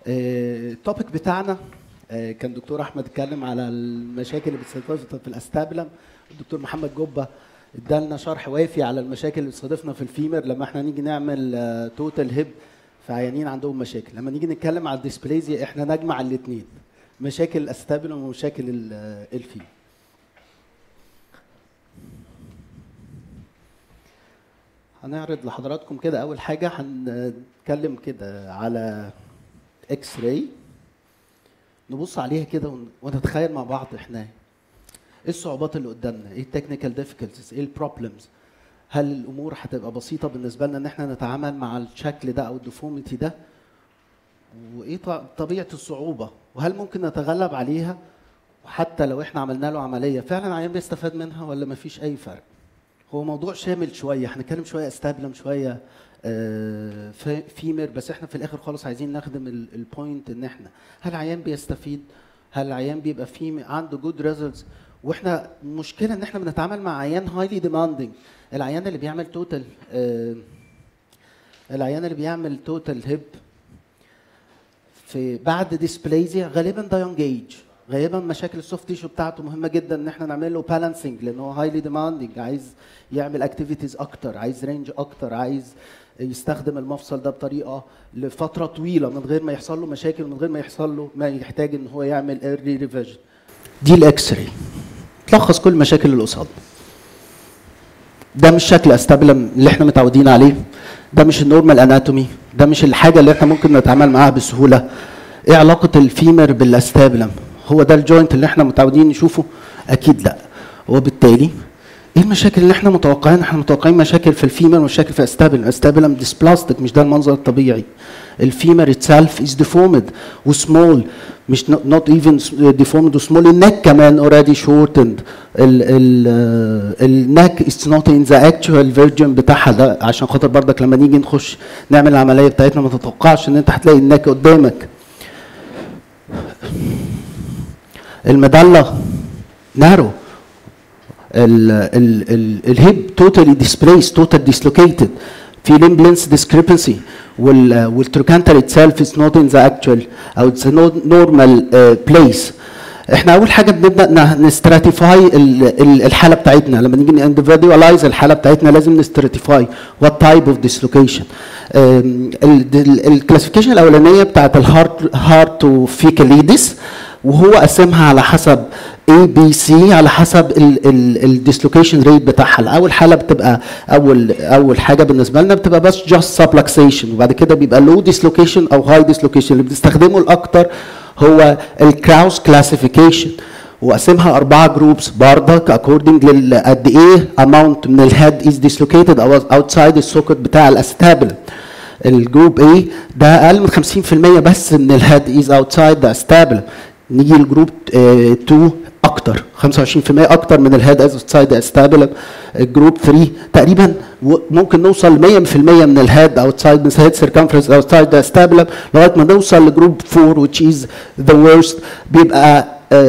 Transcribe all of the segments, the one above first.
التوبيك بتاعنا آه، كان دكتور احمد اتكلم على المشاكل اللي بتستضيفنا في الاستابلم الدكتور محمد جبه ادالنا شرح وافي على المشاكل اللي بتستضيفنا في الفيمر لما احنا نيجي نعمل توتال هيب في عيانين عندهم مشاكل لما نيجي نتكلم على الديسبليزيا احنا نجمع الاثنين مشاكل الاستابلم ومشاكل ال- الفيمر هنعرض لحضراتكم كده اول حاجه هنتكلم كده على اكس راي نبص عليها كده ون- ونتخيل مع بعض احنا ايه الصعوبات اللي قدامنا ايه التكنيكال ديفيكولتيز ايه البروبلمز هل الامور هتبقى بسيطه بالنسبه لنا ان احنا نتعامل مع الشكل ده او الديفورميتي ده وايه ط- طبيعه الصعوبه وهل ممكن نتغلب عليها وحتى لو احنا عملنا له عمليه فعلا عيان بيستفاد منها ولا مفيش اي فرق هو موضوع شامل شويه هنتكلم شويه استابلم شويه آه، في- فيمر بس احنا في الاخر خالص عايزين نخدم ال- البوينت ان احنا هل العيان بيستفيد هل العيان بيبقى فيه عنده جود ريزلتس واحنا مشكله ان احنا بنتعامل مع عيان هايلي ديماندنج العيان اللي بيعمل توتال العيان اللي بيعمل توتال هيب في بعد ديسبليزيا غالبا ده يونج ايج غالبا مشاكل السوفت تيشو بتاعته مهمه جدا ان احنا نعمل له بالانسنج لان هو هايلي ديماندنج عايز يعمل اكتيفيتيز اكتر عايز رينج اكتر عايز يستخدم المفصل ده بطريقه لفتره طويله من غير ما يحصل له مشاكل من غير ما يحصل له ما يحتاج ان هو يعمل ايرلي ريفيجن دي الاكس راي تلخص كل المشاكل اللي قصادنا ده مش شكل استابلم اللي احنا متعودين عليه ده مش النورمال اناتومي ده مش الحاجه اللي احنا ممكن نتعامل معاها بسهوله ايه علاقه الفيمر بالاستابلم هو ده الجوينت اللي احنا متعودين نشوفه اكيد لا وبالتالي ايه المشاكل اللي احنا متوقعين احنا متوقعين مشاكل في الفيمر ومشاكل في الاستابلم الاستابلم ديسبلاستيك مش ده المنظر الطبيعي الفيمر اتسلف از ديفورمد وسمول مش نوت ايفن ديفورمد وسمول النك كمان اوريدي شورتند النك از نوت ان ذا اكتوال فيرجن بتاعها ده عشان خاطر برضك لما نيجي نخش نعمل العمليه بتاعتنا ما تتوقعش ان انت هتلاقي النك قدامك المدلة نارو الهيب توتالي ديسبليس توتال ديسلوكيتد في ليمب لينس ديسكريبنسي والتروكانتر اتسيلف از نوت ان ذا اكتوال او اتس نورمال بليس احنا اول حاجه بنبدا نستراتيفاي الحاله بتاعتنا لما نيجي اندفيدواليز الحاله بتاعتنا لازم نستراتيفاي وات تايب اوف ديسلوكيشن الكلاسيفيكيشن الاولانيه بتاعت الهارت هارت وفيكاليدس وهو قسمها على حسب اي بي سي على حسب الديسلوكيشن ريت بتاعها اول حاله بتبقى اول اول حاجه بالنسبه لنا بتبقى بس جاست سبلكسيشن وبعد كده بيبقى لو ديسلوكيشن او هاي ديسلوكيشن اللي بنستخدمه الاكتر هو الكراوس كلاسيفيكيشن وقسمها اربعه جروبس بردك اكوردنج لقد ايه اماونت من الهيد از ديسلوكيتد او اوتسايد السوكت بتاع الاستابل الجروب A ده اقل من 50% بس من الهيد از اوتسايد ذا استابل نيجي لجروب 2 اكتر 25% اكتر من الهيد از اوتسايد استابل الجروب 3 تقريبا ممكن نوصل ل 100% من الهيد اوتسايد من الهيد سيركمفرنس اوتسايد استابل لغايه ما نوصل لجروب 4 which is the worst بيبقى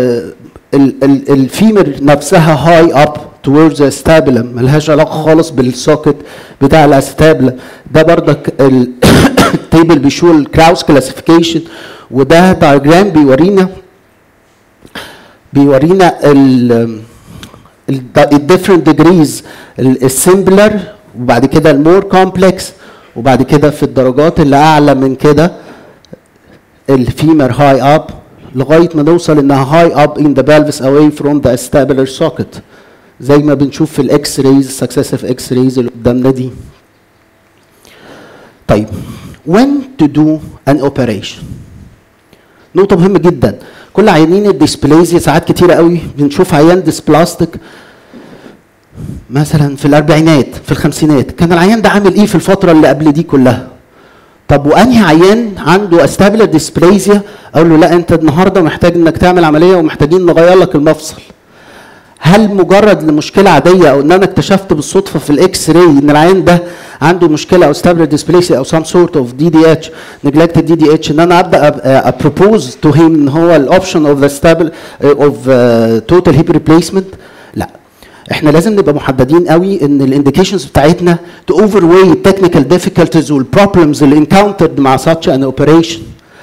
الفيمر نفسها هاي اب towards the stabilim ملهاش علاقه خالص بالسوكت بتاع الاستابل ده بردك التيبل بيشو الكراوس كلاسيفيكيشن وده دايجرام بيورينا بيورينا ال الديفرنت ديجريز السمبلر وبعد كده المور كومبلكس وبعد كده في الدرجات اللي اعلى من كده الفيمر هاي اب لغايه ما نوصل انها هاي اب ان ذا pelvis away from the acetabular socket زي ما بنشوف في الاكس رايز السكسسيف اكس رايز اللي قدامنا دي طيب when to do an operation نقطة مهمة جدا كل عيانين الديسبليزيا ساعات كتيرة قوي بنشوف عيان ديسبلاستيك مثلا في الاربعينات في الخمسينات كان العيان ده عامل ايه في الفترة اللي قبل دي كلها طب وانهي عيان عنده استابلر ديسبليزيا اقول له لا انت النهارده محتاج انك تعمل عمليه ومحتاجين نغير لك المفصل هل مجرد لمشكله عاديه او ان انا اكتشفت بالصدفه في الاكس راي ان العيان ده عنده مشكله او ستابلر ديسبليسيا او سام سورت اوف دي دي اتش نجلكتد دي دي اتش ان انا ابدا ابروبوز تو هيم ان هو الاوبشن اوف ذا ستابل اوف توتال هيب ريبليسمنت لا احنا لازم نبقى محددين قوي ان الانديكيشنز بتاعتنا تو اوفر واي التكنيكال ديفيكولتيز والبروبلمز اللي انكاونترد مع such an اوبريشن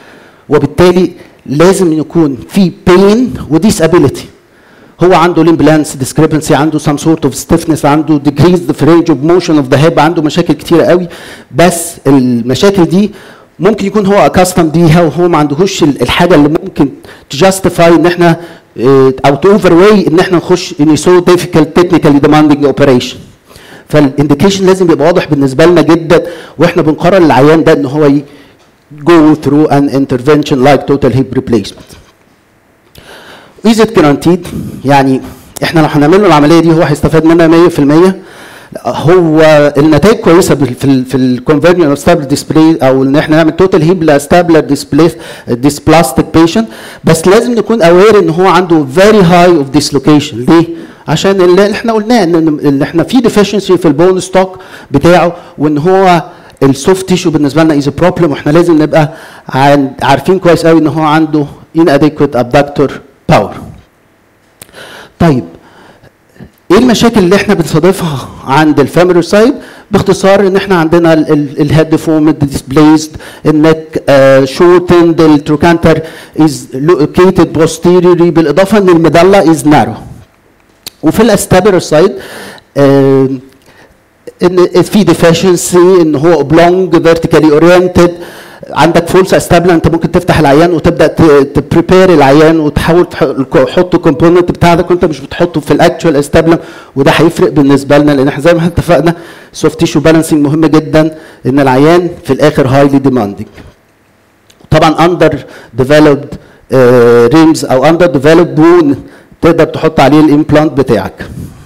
وبالتالي لازم يكون في بين وديسابيليتي هو عنده ليمبلانس ديسكريبنسي عنده سام سورت اوف ستيفنس عنده ديكريز ذا رينج اوف موشن اوف ذا هيب عنده مشاكل كتيره قوي بس المشاكل دي ممكن يكون هو اكاستم بيها وهو ما عندهوش الحاجه اللي ممكن تجاستيفاي ان احنا او تو اوفر واي ان احنا نخش ان سو ديفيكالت تكنيكالي ديماندنج اوبريشن فالانديكيشن لازم يبقى واضح بالنسبه لنا جدا واحنا بنقرر العيان ده ان هو go through an intervention like total hip replacement. Is it guaranteed؟ يعني احنا لو هنعمل له العمليه دي هو هيستفاد منها 100% هو النتائج كويسه في ال في الكونفرجن اوف ستابل ديسبلاي او ان احنا نعمل توتال هيب لاستابلر ديسبلاي ديسبلاستيك بيشنت بس لازم نكون اوير ان هو عنده فيري هاي اوف ديسلوكيشن ليه؟ عشان اللي احنا قلناه ان اللي احنا في ديفيشنسي في البون ستوك بتاعه وان هو السوفت تيشو بالنسبه لنا از بروبلم واحنا لازم نبقى عارفين كويس قوي ان هو عنده inadequate abductor power. طيب ايه المشاكل اللي احنا بنصادفها عند الفاميلوسايد باختصار ان احنا عندنا الهيد فورمد ديسبليسد النك شورتند التروكانتر از لوكيتد بوستيريوري بالاضافه ان المدله از نارو وفي الاستابيروسايد آه ان في ديفيشنسي ان هو اوبلونج فيرتيكالي اورينتد عندك فولس استابل انت ممكن تفتح العيان وتبدا تبريبير العيان وتحاول تحط الكومبوننت بتاعك وانت مش بتحطه في الاكشوال استابل وده هيفرق بالنسبه لنا لان احنا زي ما اتفقنا سوفت تيشو بالانسنج مهم جدا ان العيان في الاخر هايلي ديماندنج طبعا اندر ديفلوبد ريمز او اندر ديفلوبد بون تقدر تحط عليه الامبلانت بتاعك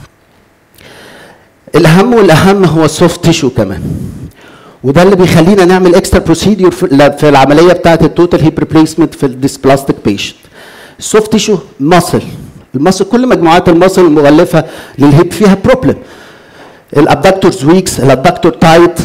الاهم والاهم هو السوفت تيشو كمان وده اللي بيخلينا نعمل اكسترا بروسيدور في العمليه بتاعه التوتال هيب ريبليسمنت في الديسبلاستيك بيشنت السوفت تيشو ماسل الماسل كل مجموعات الماسل المغلفه للهيب فيها بروبلم الابدكتورز ويكس الابدكتور تايت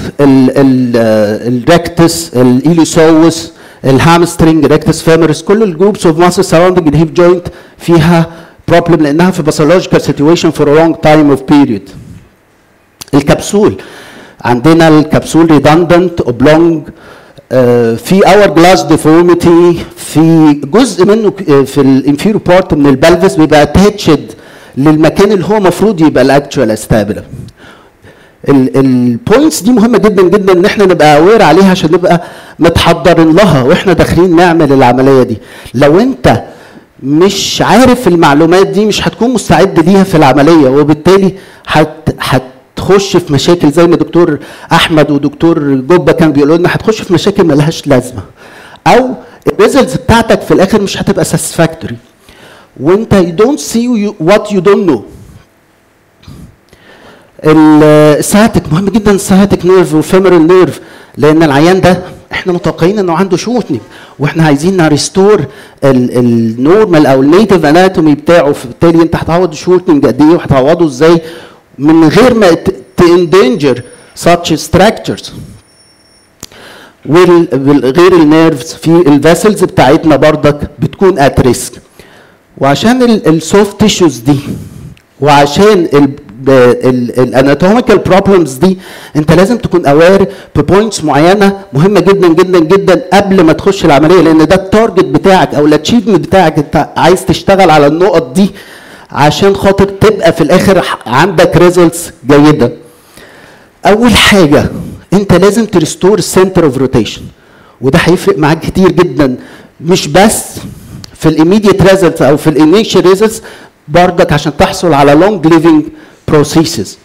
الريكتس الايليسوس الهامسترنج ريكتس فيمورس كل الجروبس اوف ماسل سراوندنج الهيب جوينت فيها بروبلم لانها في باثولوجيكال سيتويشن فور لونج تايم اوف بيريود الكبسول عندنا الكبسول ريدندنت اوبلونج في اور جلاس ديفورميتي في جزء منه في الانفيرو بارت من البلفس بيبقى اتاتشد للمكان اللي هو المفروض يبقى الاكتشوال استابل البوينتس دي مهمه جدا جدا ان احنا نبقى اوير عليها عشان نبقى متحضرين لها واحنا داخلين نعمل العمليه دي لو انت مش عارف المعلومات دي مش هتكون مستعد ليها في العمليه وبالتالي هت هت هتخش في مشاكل زي ما دكتور احمد ودكتور جوبا كان بيقولوا لنا هتخش في مشاكل ملهاش لازمه او الريزلتس بتاعتك في الاخر مش هتبقى ساتسفاكتوري وانت you don't see what you don't know السciatic مهم جدا السciatic نيرف والفيمورال نيرف لان العيان ده احنا متوقعين انه عنده شوتنج واحنا عايزين نريستور النورمال او النيتف اناتومي بتاعه فبالتالي انت هتعوض الشوتنج قد ايه وهتعوضه ازاي من غير ما تاندنجر such structures وغير النيرفز في الفاسلز بتاعتنا بردك بتكون ات ريسك وعشان السوفت تيشوز دي وعشان الاناتوميكال بروبلمز دي انت لازم تكون اوير ببوينتس معينه مهمه جدا جدا جدا قبل ما تخش العمليه لان ده التارجت بتاعك او الاتشيفمنت بتاعك انت عايز تشتغل على النقط دي عشان خاطر تبقى في الاخر عندك ريزلتس جيده اول حاجه انت لازم تريستور السنتر اوف روتيشن وده هيفرق معاك كتير جدا مش بس في الايميديت ريزلتس او في الانيشال ريزلتس برضك عشان تحصل على لونج ليفنج بروسيسز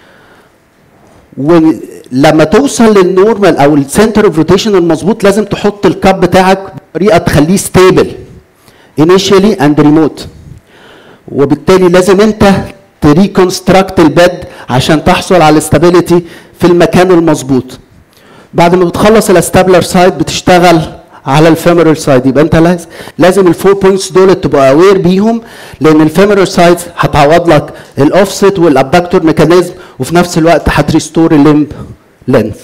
ولما توصل للنورمال او السنتر اوف روتيشن المظبوط لازم تحط الكاب بتاعك بطريقه تخليه ستيبل initially and remote وبالتالي لازم انت تريكونستراكت البيد عشان تحصل على الاستابيليتي في المكان المظبوط بعد ما بتخلص الاستابلر سايد بتشتغل على الفيمورال سايد يبقى انت لازم لازم الفور بوينتس دول تبقى اوير بيهم لان الفيمورال سايد هتعوض لك الاوفست والابدكتور ميكانيزم وفي نفس الوقت هتريستور الليمب لينث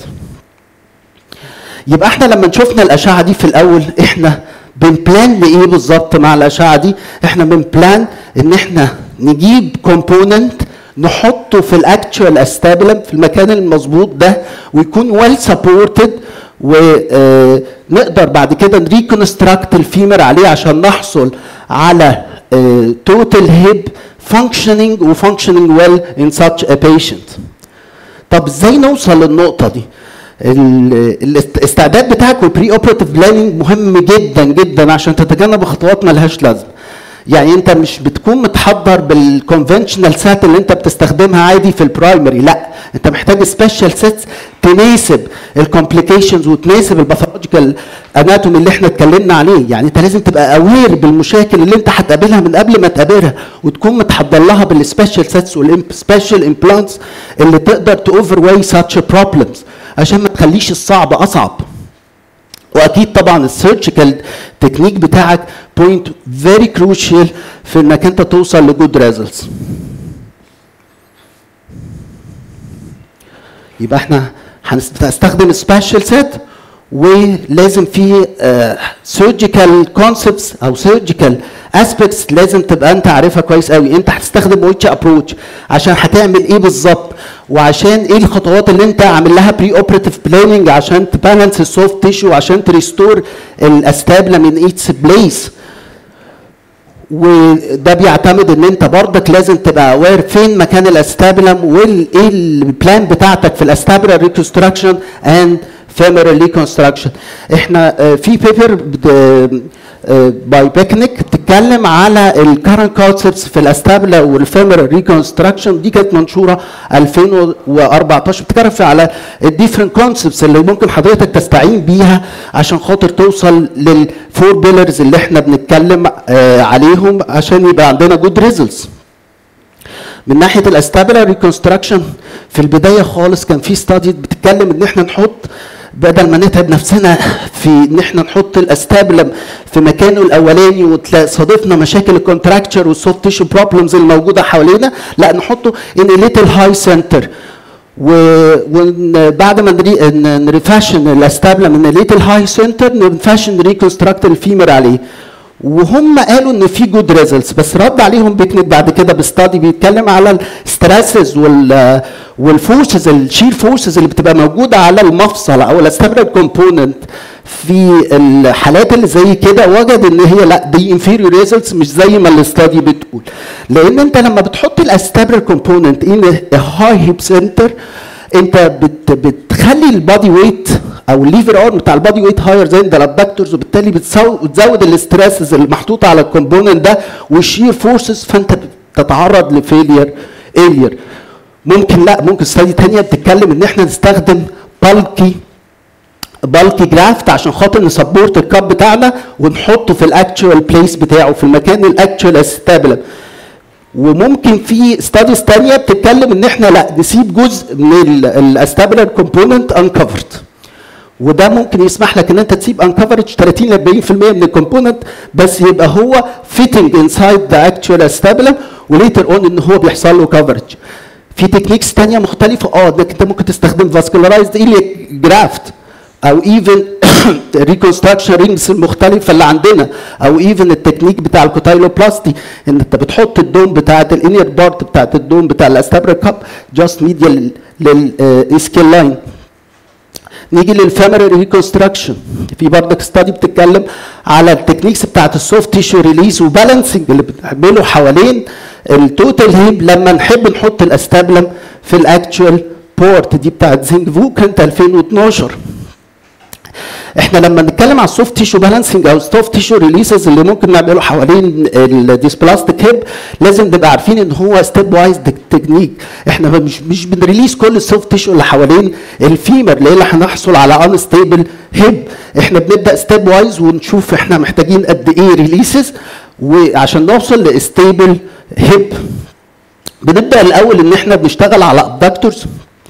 يبقى احنا لما شفنا الاشعه دي في الاول احنا بنبلان لايه بالظبط مع الاشعه دي احنا بنبلان ان احنا نجيب كومبوننت نحطه في الاكتشوال استابلم في المكان المظبوط ده ويكون ويل سبورتد نقدر بعد كده نريكونستراكت الفيمر عليه عشان نحصل على توتال هيب functioning و functioning well in such a patient طب ازاي نوصل للنقطه دي ال- الاستعداد بتاعك والبري اوبراتيف بلاننج مهم جدا جدا عشان تتجنب خطوات ملهاش لازمه يعني انت مش بتكون متحضر بالكونفنشنال سات اللي انت بتستخدمها عادي في البرايمري لا انت محتاج سبيشال سيتس تناسب الكومبليكيشنز وتناسب الباثولوجيكال اناتومي اللي احنا اتكلمنا عليه يعني انت لازم تبقى اوير بالمشاكل اللي انت هتقابلها من قبل ما تقابلها وتكون متحضر لها بالسبيشال سيتس والسبيشال امبلانتس اللي تقدر تاوفر واي ساتش بروبلمز عشان ما تخليش الصعب اصعب واكيد طبعا السيرجيكال تكنيك بتاعك بوينت فيري كروشال في انك انت توصل لجود ريزلتس يبقى احنا هنستخدم سبيشال سيت ولازم في سيرجيكال كونسبتس او سيرجيكال اسبيكتس لازم تبقى انت عارفها كويس قوي انت هتستخدم ويتش ابروتش عشان هتعمل ايه بالظبط وعشان ايه الخطوات اللي انت عامل لها بري اوبراتيف بلاننج عشان تبالانس السوفت تيشو عشان تريستور الاستابلا من ايتس بليس وده بيعتمد ان انت برضك لازم تبقى اوير فين مكان الاستابلم وايه البلان بتاعتك في الاستابلا ريكونستراكشن اند فيمورال ريكونستراكشن احنا آه، في بيبر باي بيكنيك بتتكلم على الكرنت كونسبتس في الاستابلا والفيمورال ريكونستراكشن دي كانت منشوره 2014 بتتكلم على الديفرنت كونسبتس اللي ممكن حضرتك تستعين بيها عشان خاطر توصل للفور بيلرز اللي احنا بنتكلم آه، عليهم عشان يبقى عندنا جود ريزلتس من ناحيه الاستابلا ريكونستراكشن في البدايه خالص كان في ستادي بتتكلم ان احنا نحط بدل ما نتعب نفسنا في ان احنا نحط الاستابلم في مكانه الاولاني وتصادفنا مشاكل الكونتراكتشر والسوفت تيشو بروبلمز الموجوده حوالينا لا نحطه ان ليتل هاي سنتر وبعد ما نري- ن- نريفاشن الاستابلم من ليتل هاي سنتر نفاشن ريكونستراكت الفيمر عليه وهم قالوا ان في جود ريزلتس بس رد عليهم بيكنيك بعد كده بستادي بيتكلم على الستريسز وال والفورسز الشير فورسز اللي بتبقى موجوده على المفصل او الاستابلر كومبوننت في الحالات اللي زي كده وجد ان هي لا دي انفيريور ريزلتس مش زي ما الاستادي بتقول لان انت لما بتحط الاستابلر كومبوننت ان هاي هيب سنتر انت بت بتخلي البادي ويت او الليفر ارم بتاع البادي ويت هاير زي الادكتورز وبالتالي بتسو- بتزود الاسترسز اللي محطوطه على الكومبوننت ده والشير فورسز فانت بتتعرض لفيلير ايلير ممكن لا ممكن ستادي تانية بتتكلم ان احنا نستخدم بالكي بالكي جرافت عشان خاطر نسبورت الكاب بتاعنا ونحطه في الاكتشوال بليس بتاعه في المكان الاكتشوال استابل وممكن في ستاديز تانية بتتكلم ان احنا لا نسيب جزء من الاستابلر كومبوننت انكفرد وده ممكن يسمح لك ان انت تسيب انكفرج 30 ل 40% من الكومبوننت بس يبقى هو فيتنج انسايد ذا اكتشوال استابلم وليتر اون ان هو بيحصل له كفرج في تكنيكس تانية مختلفة اه انك انت ممكن تستخدم فاسكولارايزد ايليك جرافت او ايفن ريكونستراكشن رينجز المختلفه اللي عندنا او ايفن التكنيك بتاع الكوتايلوبلاستي ان انت بتحط الدوم بتاعت الانير بارت بتاعت الدوم بتاع الاستابرا كاب جاست ميديا للسكيل لاين نيجي للفاميلي ريكونستراكشن في برضك ستادي بتتكلم على التكنيكس بتاعت السوفت تيشو ريليز وبالانسنج اللي بنعمله حوالين التوتال هيب لما نحب نحط الاستابلم في الاكتشوال بورت دي بتاعت زينج فو كانت 2012 احنا لما نتكلم على السوفت تيشو بالانسنج او السوفت تيشو ريليسز اللي ممكن نعمله حوالين الديسبلاستيك هيب لازم نبقى عارفين ان هو ستيب وايز تكنيك احنا مش مش بنريليس كل السوفت تيشو اللي حوالين الفيمر اللي هنحصل على انستيبل هيب احنا بنبدا ستيب وايز ونشوف احنا محتاجين قد ايه ريليسز وعشان نوصل لاستيبل هيب بنبدا الاول ان احنا بنشتغل على ابدكتورز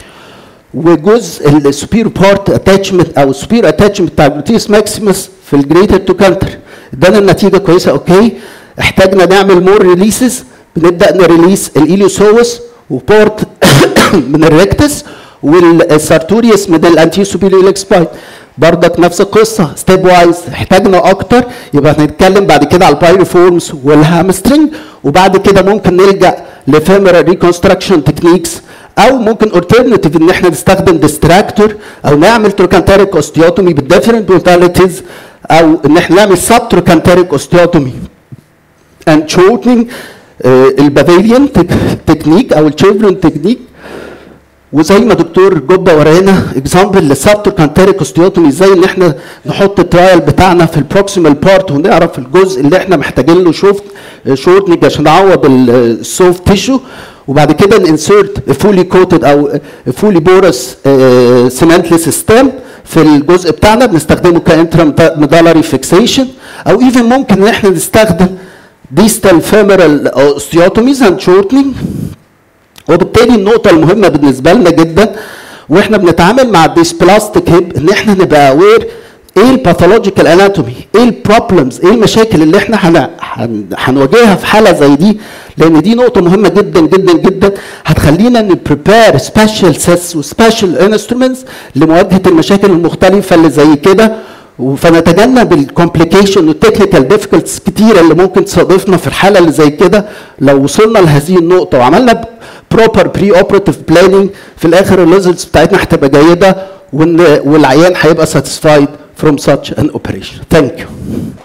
وجزء السوبير بارت اتاتشمنت او السوبير اتاتشمنت بتاع الجلوتيوس ماكسيمس في الجريتر تو كانتر ادانا النتيجه كويسه اوكي احتاجنا نعمل مور ريليسز بنبدا نريليس الاليوسوس وبورت من الريكتس والسارتوريوس من الانتي سوبيريور اكسبايت برضك نفس القصه ستيب وايز احتاجنا اكتر يبقى هنتكلم بعد كده على البايرفورمز والهامسترنج وبعد كده ممكن نلجا لفيمرال ريكونستراكشن تكنيكس او ممكن alternative ان احنا نستخدم ديستراكتور او نعمل تروكانتريك اوستيوتومي بالديفرنت موداليتيز او ان احنا نعمل سب تروكانتريك اوستيوتومي and shortening البافيليان تكنيك او التشيفرون تكنيك وزي ما دكتور جوبا ورانا اكزامبل للسبتور كانتريك اوستيوتومي ازاي ان احنا نحط الترايل بتاعنا في البروكسيمال بارت ونعرف الجزء اللي احنا محتاجين له شوفت شورتنج عشان نعوض السوفت تيشو وبعد كده ننسرت فولي كوتد او فولي بورس سيمنتلس ستام في الجزء بتاعنا بنستخدمه كانترا ميدالري فيكسيشن او ايفن ممكن ان احنا نستخدم ديستال فيمورال اوستيوتوميز اند شورتنج وبالتالي النقطة المهمة بالنسبة لنا جدا واحنا بنتعامل مع الديسبلاستيك هيب ان احنا نبقى اوير ايه الباثولوجيكال اناتومي ايه البروبلمز ايه المشاكل اللي احنا هن... هن... هنواجهها في حاله زي دي لان دي نقطه مهمه جدا جدا جدا هتخلينا نبريبير سبيشال سيتس وسبيشال انسترومنتس لمواجهه المشاكل المختلفه اللي زي كده فنتجنب الكومبليكيشن والتكنيكال ديفيكولتس كتيره اللي ممكن تصادفنا في الحاله اللي زي كده لو وصلنا لهذه النقطه وعملنا بروبر بري اوبراتيف بلاننج في الاخر الريزلتس بتاعتنا هتبقى جيده والعيان هيبقى ساتيسفايد from such an operation. Thank you.